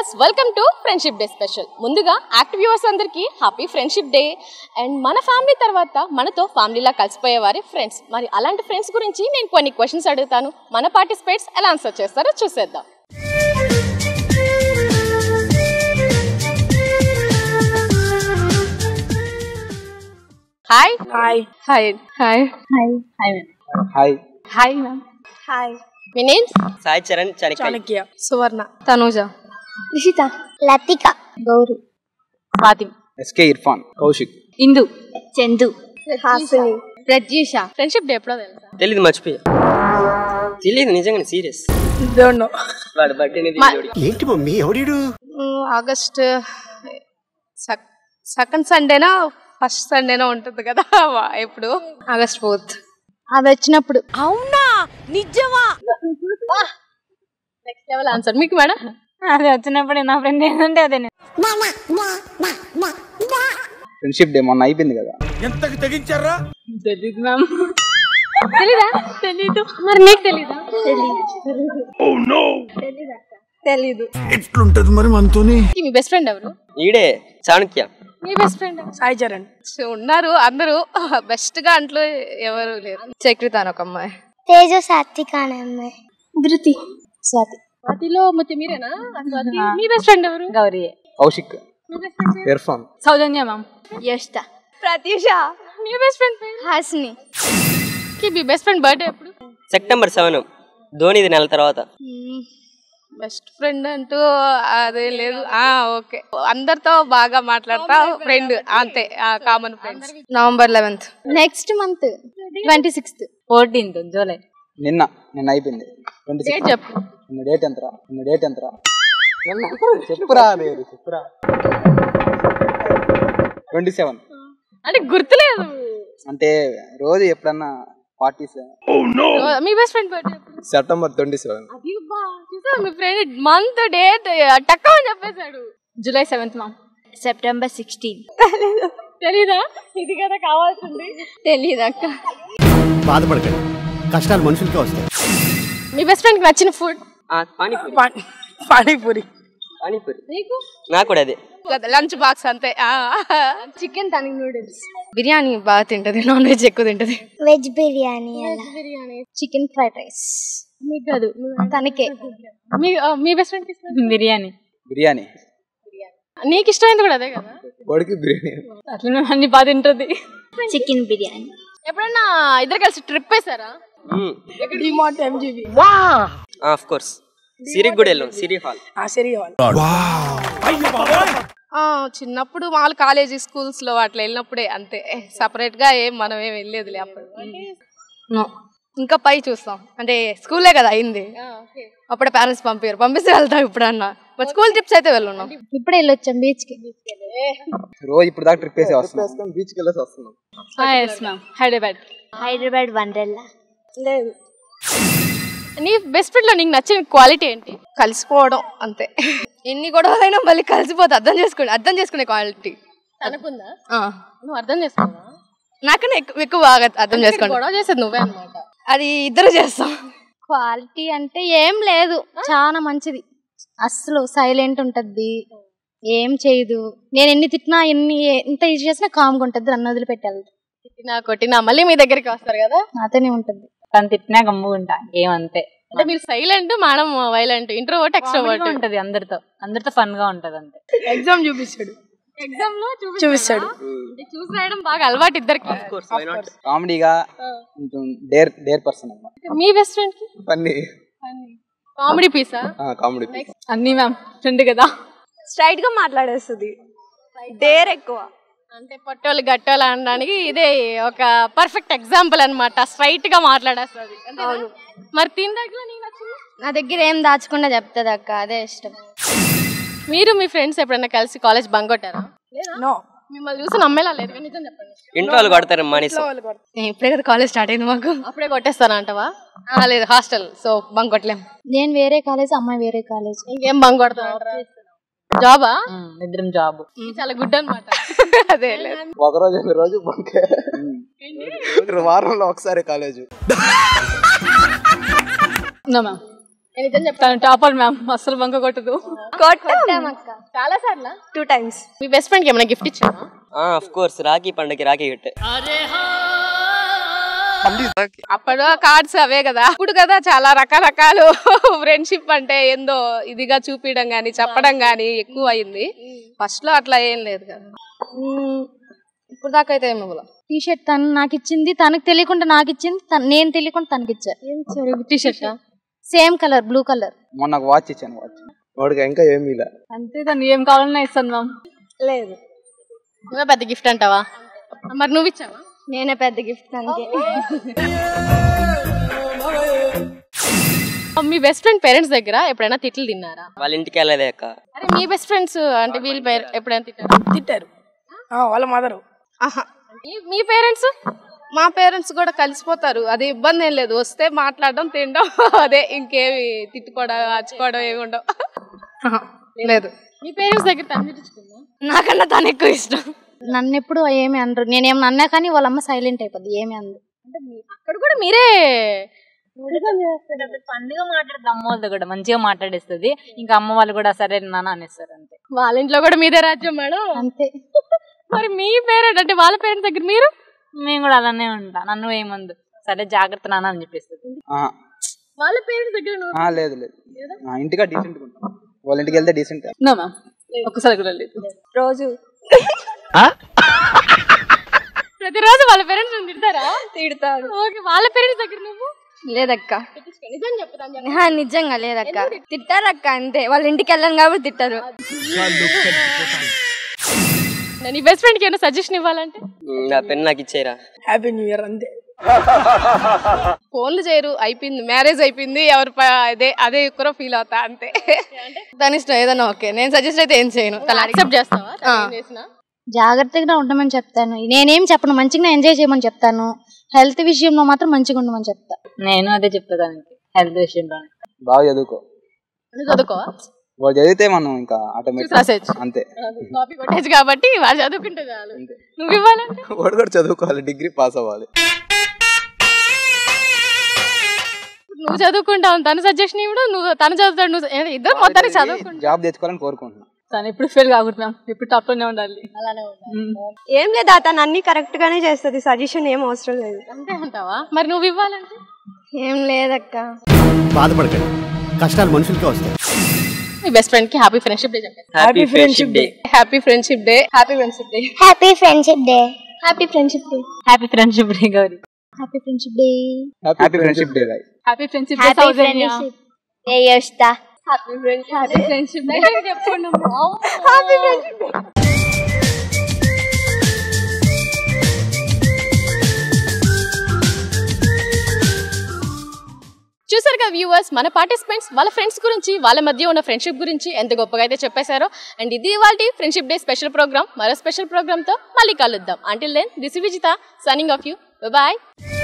Viewers welcome to friendship day special ముందుగా active viewers అందరికీ happy friendship day and మన family తర్వాత మనతో ఫ్యామిలీలా కలిసిపోయేవారే ఫ్రెండ్స్ మరి అలాంటి ఫ్రెండ్స్ గురించి నేను కొన్ని క్వశ్చన్స్ అడుగుతాను మన పార్టిసిపేట్స్ ఎలా ఆన్సర్ చేస్తారో చూసేద్దాం hi hi hi hi hi hi hi hi ma'am hi మీ names Sai Charan Chanikaya Chanakya Suvarna Tanuja Rishitha Lathika Gauri Fatim SK Irfan Kaushik Indu Chandu Hasini Pratyusha friendship day ఎప్పుడో తెలుసా తెలీదు మర్చిపోయా తెలీదు నిజంగా సీరియస్ డోంట్ నో వాడు బర్త్డే ఏంటి మమ్మీ ఎవడీడు ఆగస్ట్ సెకండ్ సండేనా ఫస్ట్ సండేనా ఉంటుంది కదా వా- ఎప్పుడు ఆగస్ట్ ఫోర్త్ అవి వచ్చినప్పుడు నెక్స్ట్ లెవెల్ ఆన్సర్ మీకు మేడం అది వచ్చినప్పుడు నా ఫ్రెండ్ ఏంటంటే అదే నేను. ఫ్రెండ్షిప్ డే మొన్న అయిపోయింది కదా తెలీదు మ్యామ్ తెలీదా తెలీదు మరి నీకు తెలీదా తెలీదు ఎట్లుంటది మరి మనతోని మీ బెస్ట్ ఫ్రెండ్ ఎవరు ఈడే చాణక్య మీ బెస్ట్ ఫ్రెండ్ సాయి చరణ్ ఉన్నారు అందరూ బెస్ట్ గా అంట్లో ఎవరు లేరు చక్రిత అని ఒక అమ్మాయి తేజ సాత్విక అనే అమ్మాయి ధృతి స్వాతి స్వాతిలో ముత్తి మీరేనా ఆ స్వాతి మీ బెస్ట్ ఫ్రెండ్ ఎవరు గౌరీ కౌశిక్ మీ best friend Irfan Soujanya ma'am Yashta Pratyusha మీ బెస్ట్ ఫ్రెండ్ పేరు హాసిని కి మీ బెస్ట్ ఫ్రెండ్ బర్త్డే ఎప్పుడు సెప్టెంబర్ సెవెన్ ధోనిది నెల తర్వాత బెస్ట్ ఫ్రెండ్ అంటూ అదే లేదు ఆ ఓకే అందరితో బాగా మాట్లాడతా ఫ్రెండ్ అంతే common friends November eleventh next month twenty sixth fourteenth July నిన్న నిన్న అయిపోయింది ట్వంటీ డేట్ సిక్స్ చెప్పు నిన్న డేట్ ఎంతరా నిన్న డేట్ ఎంతరా చెప్పురా లేదు చెప్పురా ట్వంటీ సెవెన్ అంటే గుర్తులేదు అంటే రోజు ఎప్పుడన్నా పార్టీస్ మీ బెస్ట్ ఫ్రెండ్ బర్త్డే ఎప్పుడు సెప్టెంబర్ ట్వంటీ సెవెన్ అది బా చూసా మీ ఫ్రెండ్ మంత్ డేట్ టక్క అని చెప్పేశాడు July seventh ma'am September sixteen తెలీదా ఇది కదా కావాల్సింది తెలీదు అక్క బాధపడకండి కష్టాలు మనుషులకే వస్తాయి మీ బెస్ట్ ఫ్రెండ్ కి నచ్చిన ఫుడ్ ఆ, పానీపూరి పానీపూరి పానీపూరి నీకు నాకు కూడా అదే లంచ్ బాక్స్ అంతే చికెన్ తనకి నూడిల్స్ బిర్యానీ బాగా తింటది నాన్ వెజ్ ఎక్కువ తింటది వెజ్ బిర్యానీ అలా బిర్యానీ చికెన్ ఫ్రైడ్ రైస్ మీకు కాదు తనకే మీ ఆ, మీ బెస్ట్ ఫ్రెండ్ ఇష్టం బిర్యానీ బిర్యానీ నీకు ఇష్టమైంది కూడా అదే కదా కోడికి బిర్యానీ అట్లనే అన్ని బాగా తింటుంది చికెన్ బిర్యానీ ఎప్పుడన్నా ఇద్దరు కలిసి ట్రిప్ వేసారా ఆఫ్ కోర్స్ సిరికి కూడా వెళ్ళాం సిరి హాల్ ఆ, చిన్నప్పుడు మామూలు కాలేజీ స్కూల్స్ లో అట్లా వెళ్ళినప్పుడే అంతే సపరేట్ గా ఏం మనం ఏం వెళ్ళేదిలే అప్పుడు No. ఇంకా పై చూస్తాం అంటే స్కూలే కదా అయింది అప్పుడే పేరెంట్స్ పంపారు పంపిస్తే వెళ్తాం ఇప్పుడన్నా బట్ స్కూల్ ట్రిప్స్ అయితే వెళ్ళున్నాం ఇప్పుడే వెళ్ళొచ్చాం బీచ్ కి రోజు ఇప్పుడు దాకా ట్రిప్ వేసి వస్తున్నాం బీచ్కి వెళ్ళేసి వస్తున్నాం ఎస్ మ్యామ్ హైదరాబాద్ హైదరాబాద్ వండర్లా లేదు నీ బెస్ట్ ఫ్రెండ్ లో నీకు నచ్చిన క్వాలిటీ ఏంటి కలిసిపోవడం అంతే ఎన్ని గొడవలైనా మళ్ళీ కలిసిపోతే అర్థం చేసుకునే అర్థం చేసుకునే క్వాలిటీ అనుకుందా నువ్వు అర్థం చేసుకున్నా నాకన్నా ఎక్కువ ఎక్కువ బాగా అర్థం చేసుకుంటా గొడవ చేసేది నువ్వే అనమాట అది ఇద్దరు చేస్తాం క్వాలిటీ అంటే ఏం లేదు చాలా మంచిది అస్సలు సైలెంట్ ఉంటది ఏం చేయదు నేను ఎన్ని తిట్టినా ఎన్ని ఎంత ఇది చేసినా కామ్గా ఉంటుంది నన్ను వదిలిపెట్టాలి తిట్టినా కొట్టినా మళ్ళీ మీ దగ్గరికి వస్తారు కదా నాతోనే ఉంటుంది తను తిట్టినా గమ్ముకుంటా ఏమంతే అంటే మీరు silent madam violent introvert extrovert Comedy గా ఉంటది అందరితో అందరితో ఫన్ గా ఉంటది అంతే ఎగ్జామ్ చూపిస్తాడు ఎగ్జామ్ లో చూపిస్తాడు చూసి రాయడం బాగా అలవాటు ఇద్దరికి కోర్స్ వై నాట్ కామెడీగా కొంచెం డేర్ డేర్ పర్సన్ అన్నమాట మీ బెస్ట్ ఫ్రెండ్ కి ఫన్నీ కామెడీ పీసా కామెడీ అన్ని మ్యామ్ ఫ్రెండ్ కదా స్ట్రైట్ గా మాట్లాడేస్తుంది డేర్ ఎక్కువ అంటే పొట్టోళ్ళు గట్టోళ్ళు అనడానికి ఇదే ఒక పర్ఫెక్ట్ ఎగ్జాంపుల్ అన్నమాట స్ట్రైట్ గా మాట్లాడేస్తుంది అంతేనా? మరి తిన దగ్గర నీకు నచ్చింది నా దగ్గర ఏం దాచకుండా చెప్తుంది అక్క అదే ఇష్టం మీరు మీ ఫ్రెండ్స్ ఎప్పుడైనా కలిసి కాలేజ్ బంక్ కొట్టారా నో మిమ్మల్ని చూసి నమ్మేలా లేదు కానీ నిజం చెప్పండి ఇంట్లో వాళ్ళు కొడతారు మనీస్ నేను ఇప్పుడే కదా కాలేజ్ స్టార్ట్ అయింది మాకు అప్పుడే కొట్టేస్తాను అంటవా ఆ, లేదు హాస్టల్ సో బంక్ కొట్టలేం నేను వేరే కాలేజ్ అమ్మాయి వేరే కాలేజ్ ఇంకేం బంక్ కొడతాం జాబా ఉమ్, ఇద్దరం జాబ్ చాలా గుడ్ అనమాట అదే లేదు ఒక రోజు ఎన్ని రోజు బంకే వారంలో ఒకసారి కాలేజ్ నో మ్యామ్ నేను నిజం చెప్తాను తను టాపర్ మ్యామ్ అస్సలు బంక కొట్టదు కొట్టాం చాలా సార్లు టూ టైమ్స్ మీ బెస్ట్ ఫ్రెండ్కి ఏమైనా గిఫ్ట్ ఇచ్చావా ఆఫ్ కోర్స్ రాఖీ పండుగకి రాఖీ గిట్టే అప్పుడు కార్డ్స్ అవే కదా ఇప్పుడు కదా చాలా రకరకాలు ఫ్రెండ్షిప్ అంటే ఏందో ఇదిగా చూపించడం గానీ చెప్పడం గానీ ఎక్కువ అయింది ఫస్ట్ లో అట్లా ఏం లేదు కదా ఇప్పుడు దాకా అయితే ఏమి ఇవ్వలే టీ షర్ట్ తను నాకు ఇచ్చింది తనకు తెలియకుండా నాకు ఇచ్చింది తను- నేను తెలియకుండా తనకి ఇచ్చా T shirt same colour blue colour మొన్న ఒక వాచ్ ఇచ్చాను వాచ్ వాడికి ఇంకా ఏమీ ఇలా అంతే తను ఏం కావాలన్నా ఇస్తాను మ్యామ్ లేదు నువ్వే పెద్ద గిఫ్ట్ అంటావా మరి నువ్వు ఇచ్చావా నేనే పెద్ద గిఫ్ట్ తనకి మీ బెస్ట్ ఫ్రెండ్ పేరెంట్స్ దగ్గర ఎప్పుడైనా తిట్లు తిన్నారా వాళ్ళ ఇంటికి వెళ్ళలేదే అక్క అరే మీ బెస్ట్ ఫ్రెండ్స్ అంటే వీళ్ళ పేరు ఎప్పుడైనా తిట్టారా తిట్టారు ఆ, వాళ్ళ మదరు ఆహా. మీ- మీ పేరెంట్స్ మా పేరెంట్స్ కూడా కలిసిపోతారు అది ఇబ్బంది ఏం లేదు వస్తే మాట్లాడడం తినడం అదే ఇంకేమి తిట్టుకోవడం అచ్చుకోవడం ఏమి ఉండవు ఆహా. లేదు మీ పేరెంట్స్ దగ్గర తను తిట్టించుకుందా నాకన్నా తను ఎక్కువ ఇష్టం నన్ను ఎప్పుడు ఏమి అనరు నేనేమన్నా అన్నా కానీ వాళ్ళమ్మ సైలెంట్ అయిపోద్ది ఏమి అనరు అక్కడ కూడా మీరే పండుగ మాట్లాడుతుంది అమ్మ వాళ్ళతో కూడా మంచిగా మాట్లాడేస్తుంది ఇంకా అమ్మ వాళ్ళు కూడా సరే నాన్న అనేస్తారు అంతే వాళ్ళ ఇంట్లో కూడా మీదే రాజ్యం మేడం అంతే మరి మీ పేరెంట్ అంటే వాళ్ళ పేరెంట్స్ దగ్గర మీరు మేము కూడా అలానే ఉంటాం నన్ను ఏమందు సరే జాగ్రత్త నాన్న అని చెప్పేస్తుంది ఆహా. వాళ్ళ పేరెంట్స్ దగ్గర నువ్వు ఆ, లేదు లేదు ఆ, ఇంటికా డీసెంట్ ఉంటాం వాళ్ళ ఇంటికి వెళ్తే డీసెంట్ నో మ్యామ్ ఒక్కసారి కూడా లేదు రోజు ప్రతిరోజు వాళ్ళ పేరెంట్స్ తింటారా తిడతారు ఓకే వాళ్ళ పేరెంట్స్ దగ్గర నువ్వు లేదక్క తిట్టించుకో. నిజం చెప్తాను ఆహా, నిజంగా లేదక్క తిట్టారక్క అంతే వాళ్ళ ఇంటికి వెళ్ళాను కాబట్టి తిట్టారు నీ బెస్ట్ ఫ్రెండ్ కి ఏమైనా సజెషన్ ఇవ్వాలంటే నా పెన్ నాకు ఇచ్చేరా హ్యాపీ న్యూ ఇయర్ అంతే ఫోన్లు చేయరు అయిపోయింది మ్యారేజ్ అయిపోయింది ఎవరు ప- అదే అదే ఎక్కువ ఫీల్ అవుతా అంతే దాని ఇష్టం ఏదైనా ఓకే నేను సజెస్ట్ అయితే ఏం చేయను తను యాక్సెప్ట్ చేస్తావా తను ఏం చేసినా? జాగ్రత్తగా ఉండమని చెప్తాను నేనేం చెప్పను మంచిగా ఎంజాయ్ చేయమని చెప్తాను హెల్త్ విషయంలో మాత్రం మంచిగా ఉండమని చెప్తా నేను అదే చెప్తా దానికి హెల్త్ విషయంలో బాగా చదువుకో నువ్వు చదువుకోవా వాళ్ళు చదివితే మనం ఇంకా ఆటోమేటిక్ రాసేయచ్చు అంతే కాపీ కొట్టేసి కాబట్టి వాడు చదువుకుంటే చాలు నువ్వు ఇవ్వాలంటే వాడు కూడా చదువుకోవాలి డిగ్రీ పాస్ అవ్వాలి నువ్వు చదువుకుంటావు తను సజెషన్ ఇవ్వడు నువ్వు తను చదువుతాడు నువ్వు ఏ- ఇద్దరు మొత్తానికి చదువుకుంటా జాబ్ తెచ్చుకోవాలని కోరుకుంటున్నాను తను ఎప్పుడు ఫెయిల్ కాకూడదు ఎప్పుడు టాప్ లోనే ఉండాలి ఏం లేదు తను అన్ని కరెక్ట్ గానే చేస్తుంది సజెషన్ ఏం అవసరం లేదు అంతే అంటావా మరి నువ్వు ఇవ్వాలంటే ఏం లేదక్క బాధపడకండి కష్టాలు మనుషులకే వస్తాయి మీ బెస్ట్ ఫ్రెండ్ కి హ్యాపీ ఫ్రెండ్షిప్ డే చెప్పేసి happy friendship day happy friendship day happy friendship day happy friendship day happy friendship day happy friendship day Gauri happy friendship day happy friendship day guy happy friendship day Soujanya ఏ Yoshta happy friend happy friendship day చెప్పండి చూసారు కదా viewers మన participants వాళ్ళ friends గురించి వాళ్ళ మధ్య ఉన్న ఫ్రెండ్షిప్ గురించి ఎంత గొప్పగా అయితే చెప్పేశారో అండ్ ఇది ఇవాళ ఫ్రెండ్షిప్ డే స్పెషల్ ప్రోగ్రామ్ మరో స్పెషల్ ప్రోగ్రామ్తో మళ్ళీ కలుద్దాం until then this Vijitha signing off you bye